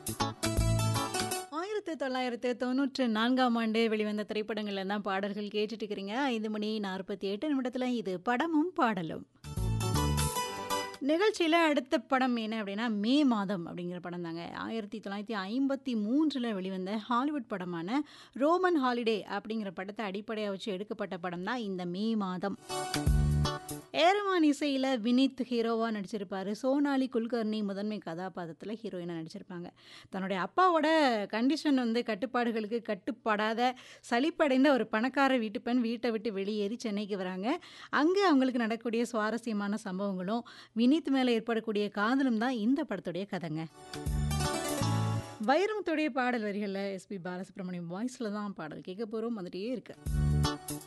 1994ஆம் ஆண்டு வெளிவந்த திரைப்படங்கள்ல தான் பாடல்கள் கேட்டுட்டு இருக்கிறீங்க. 5 மணி 48 நிமிடத்துல இது படமும் பாடலும். நிகழ்ச்சியில அடுத்த படம் என்ன அப்படின்னா, மே மாதம் அப்படிங்கிற படம் தாங்க. 1953ல வெளிவந்த ஹாலிவுட் படமான ரோமன் ஹாலிடே அப்படிங்கிற படத்த அடிப்படையா வச்சு எடுக்கப்பட்ட படம் தான் இந்த மே மாதம். ஏரமான் இசையில வினீத் ஹீரோவா நடிச்சிருப்பாரு. சோனாலி குல்கர்னி முதன்மை கதாபாத்திரத்துல ஹீரோயினா நடிச்சிருப்பாங்க. தன்னுடைய அப்பாவோட கண்டிஷன் வந்து கட்டுப்பாடுகளுக்கு கட்டுப்படாத சலிப்படைந்த ஒரு பணக்கார வீட்டு பெண் வீட்ட விட்டு வெளியேறி சென்னைக்கு வராங்க. அங்க அவங்களுக்கு நடக்கக்கூடிய சுவாரஸ்யமான சம்பவங்களும், வினீத் மேல ஏற்படக்கூடிய காதலும் தான் இந்த படத்துடைய கதைங்க. வைரமுத்துடைய பாடல் வரிகள்ல எஸ்பி பாலசுப்ரமணியம் வாய்ஸ்ல தான் பாடல் கேட்க போறோம். வந்துட்டே இருக்கு.